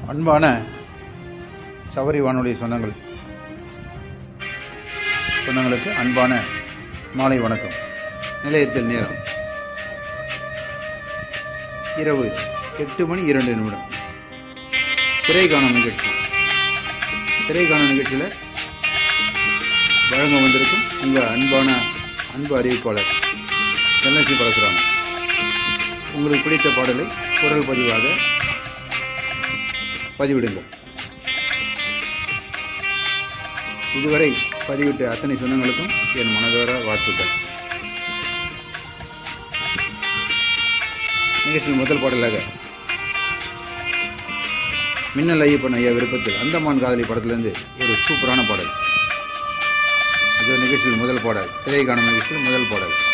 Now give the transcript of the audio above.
அன்பான சபரி வானொலி சொந்தங்கள் சொந்தங்களுக்கு அன்பான மாலை வணக்கம் நிலையத்தில் நேரம் இரவு எட்டு மணி இரண்டு நிமிடம் திரை காணும் நிகழ்ச்சி திரை காணும் நிகழ்ச்சியில் வழங்க வந்திருக்கும் உங்கள் அன்பான அன்பு அறிவிப்பாளர் எல்எஸ்சி பரசுராமன் உங்களுக்கு பிடித்த பாடலை குரல் பதிவாக பதிவிடுங்கள் இதுவரை பதிவிட்ட அத்தனை சொந்தங்களுக்கும் என் மனதார வாழ்த்துக்கள் நிகழ்ச்சியின் முதல் பாடலாக மின்னல் ஐயப்பன் ஐயா விருப்பத்தில் அந்தமான் காதலி படத்திலிருந்து ஒரு சூப்பரான பாடல் இது நிகழ்ச்சியில் முதல் பாடல் திரை காணும் நிகழ்ச்சியில் முதல் பாடல்